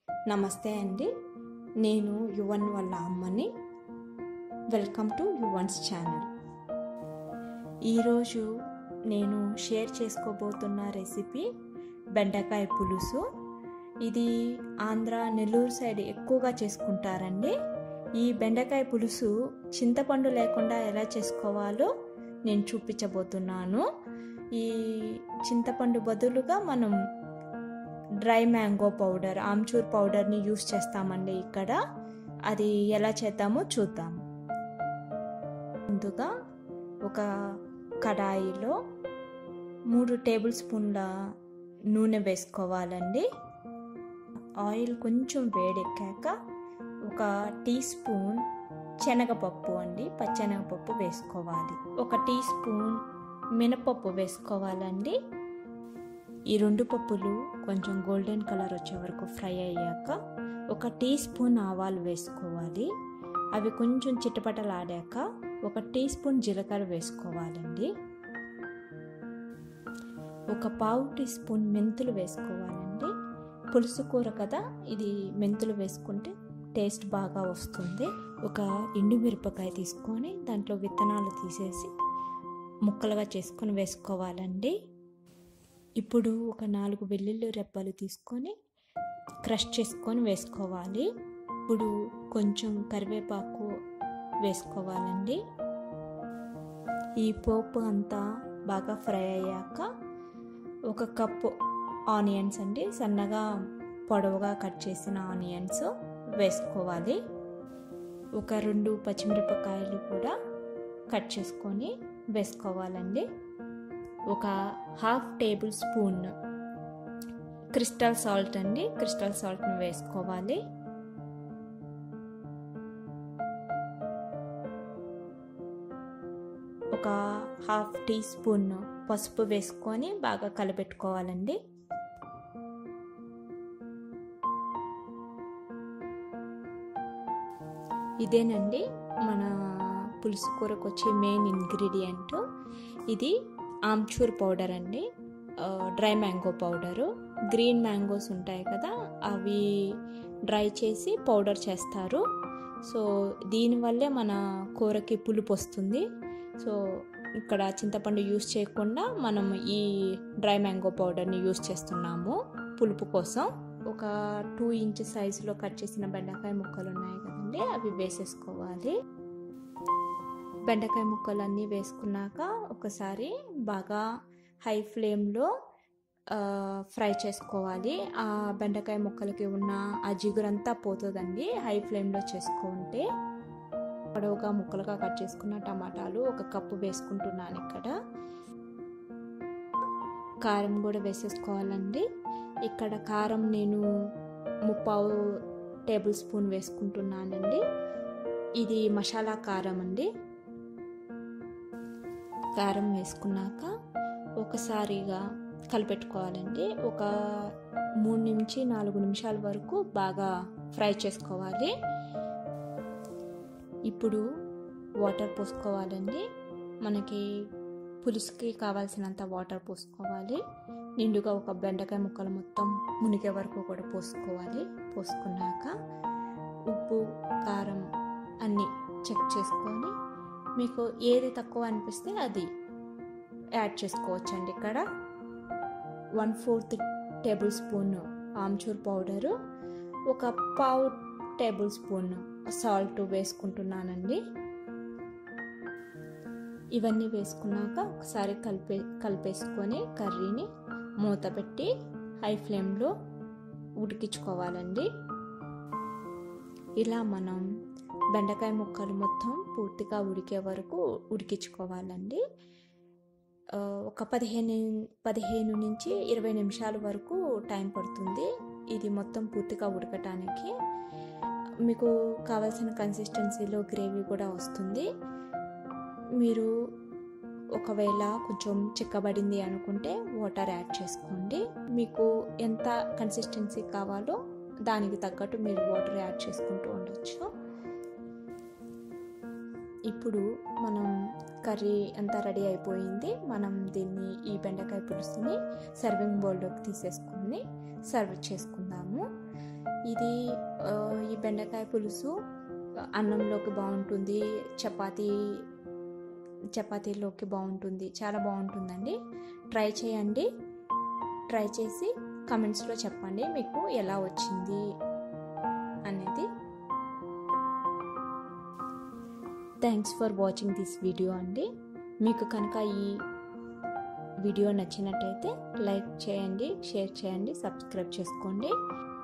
నమస్తే అండి నేను యువన్ వాళ్ళ అమ్మని వెల్కమ్ టు యువన్స్ ఛానల్ ఈరోజు నేను షేర్ చేసుకోబోతున్న రెసిపీ బెండకాయ పులుసు ఇది ఆంధ్ర నెల్లూరు సైడ్ ఎక్కువగా చేసుకుంటారండి ఈ బెండకాయ పులుసు చింతపండు లేకుండా ఎలా చేసుకోవాలో నేను చూపించబోతున్నాను ఈ చింతపండు బదులుగా మనం డ్రై మ్యాంగో పౌడర్ ఆమ్చూర్ పౌడర్ని యూస్ చేస్తామండి ఇక్కడ అది ఎలా చేద్దామో చూద్దాం ముందుగా ఒక కడాయిలో మూడు టేబుల్ స్పూన్ల నూనె వేసుకోవాలండి ఆయిల్ కొంచెం వేడెక్కాక ఒక టీ స్పూన్ శనగపప్పు అండి పచ్చెనగపప్పు వేసుకోవాలి ఒక టీ స్పూన్ మినపప్పు వేసుకోవాలండి ఈ రెండు పప్పులు కొంచెం గోల్డెన్ కలర్ వచ్చే వరకు ఫ్రై అయ్యాక ఒక టీ స్పూన్ ఆవాలు వేసుకోవాలి అవి కొంచెం చిటపటలాడాక ఒక టీ స్పూన్ జీలకర్ర వేసుకోవాలండి ఒక పావు టీ స్పూన్ మెంతులు వేసుకోవాలండి పులుసు కూర కదా ఇది మెంతులు వేసుకుంటే టేస్ట్ బాగా వస్తుంది ఒక ఎండుమిరపకాయ తీసుకొని దాంట్లో విత్తనాలు తీసేసి ముక్కలుగా చేసుకొని వేసుకోవాలండి ఇప్పుడు ఒక నాలుగు వెల్లుల్లి రెబ్బలు తీసుకొని క్రష్ చేసుకొని వేసుకోవాలి ఇప్పుడు కొంచెం కరివేపాకు వేసుకోవాలండి ఈ పోపు అంతా బాగా ఫ్రై అయ్యాక ఒక కప్పు ఆనియన్స్ అండి సన్నగా పొడవుగా కట్ చేసిన ఆనియన్స్ వేసుకోవాలి ఒక రెండు పచ్చిమిరపకాయలు కూడా కట్ చేసుకొని వేసుకోవాలండి ఒక half tablespoon crystal salt అండి క్రిస్టల్ సాల్ట్ని వేసుకోవాలి ఒక హాఫ్ టీ స్పూన్ పసుపు వేసుకొని బాగా కలపెట్టుకోవాలండి ఇదేనండి మన పులుసు కూరకు వచ్చే మెయిన్ ఇంగ్రీడియంట్ ఇది ఆమ్చూర్ పౌడర్ అండి dry mango powder green mangoes ఉంటాయి కదా అవి డ్రై చేసి పౌడర్ చేస్తారు సో దీనివల్లే మన కూరకి పులుపు వస్తుంది సో ఇక్కడ చింతపండు యూస్ చేయకుండా మనం ఈ డ్రై మ్యాంగో పౌడర్ని యూస్ చేస్తున్నాము పులుపు కోసం ఒక టూ ఇంచ్ సైజులో కట్ చేసిన బెండకాయ ముక్కలు ఉన్నాయి కదండి అవి వేసేసుకోవాలి బెండకాయ ముక్కలు అన్నీ వేసుకున్నాక ఒకసారి బాగా హై ఫ్లేమ్లో ఫ్రై చేసుకోవాలి ఆ బెండకాయ ముక్కలకి ఉన్న ఆ జిగురంతా పోతుందండి హై ఫ్లేమ్లో చేసుకుంటే పొడవుగా ముక్కలుగా కట్ చేసుకున్న టమాటాలు ఒక కప్పు వేసుకుంటున్నాను ఇక్కడ కారం కూడా వేసేసుకోవాలండి ఇక్కడ కారం నేను ముప్పావు టేబుల్ స్పూన్ వేసుకుంటున్నానండి ఇది మసాలా కారం అండి కారం వేసుకున్నాక ఒకసారిగా కలిపెట్టుకోవాలండి ఒక మూడు నుంచి నాలుగు నిమిషాల వరకు బాగా ఫ్రై చేసుకోవాలి ఇప్పుడు వాటర్ పోసుకోవాలండి మనకి పులుసుకి కావాల్సినంత వాటర్ పోసుకోవాలి నిండుగా ఒక బెండకాయ ముక్కలు మొత్తం మునిగే వరకు కూడా పోసుకోవాలి పోసుకున్నాక ఉప్పు కారం అన్నీ చెక్ చేసుకొని మీకు ఏది తక్కువ అనిపిస్తే అది యాడ్ చేసుకోవచ్చండి ఇక్కడ one fourth tablespoon amchur powder ఒక పావు టేబుల్ స్పూన్ సాల్ట్ వేసుకుంటున్నానండి ఇవన్నీ వేసుకున్నాక ఒకసారి కలిపే కలిపేసుకొని కర్రీని మూత పెట్టి హై ఫ్లేమ్లో ఉడికించుకోవాలండి ఇలా మనం బెండకాయ ముక్కలు మొత్తం పూర్తిగా ఉడికే వరకు ఉడికించుకోవాలండి ఒక పదిహేను పదిహేను నుంచి ఇరవై నిమిషాల వరకు టైం పడుతుంది ఇది మొత్తం పూర్తిగా ఉడకటానికి మీకు కావాల్సిన కన్సిస్టెన్సీలో గ్రేవీ కూడా వస్తుంది మీరు ఒకవేళ కొంచెం చిక్కబడింది అనుకుంటే వాటర్ యాడ్ చేసుకోండి మీకు ఎంత కన్సిస్టెన్సీ కావాలో దానికి తగ్గట్టు మీరు వాటర్ యాడ్ చేసుకుంటూ ఉండొచ్చు ఇప్పుడు మనం కర్రీ అంతా రెడీ అయిపోయింది మనం దీన్ని ఈ బెండకాయ పులుసుని సర్వింగ్ బౌల్లోకి తీసేసుకుని సర్వ్ చేసుకుందాము ఇది ఆ, ఈ బెండకాయ పులుసు అన్నంలోకి బాగుంటుంది చపాతీ చపాతీలోకి బాగుంటుంది చాలా బాగుంటుందండి ట్రై చేయండి ట్రై చేసి కమెంట్స్లో చెప్పండి మీకు ఎలా వచ్చింది అనేది thanks for watching this video అండి మీకు కనుక ఈ వీడియో నచ్చినట్టయితే లైక్ చేయండి షేర్ చేయండి సబ్స్క్రైబ్ చేసుకోండి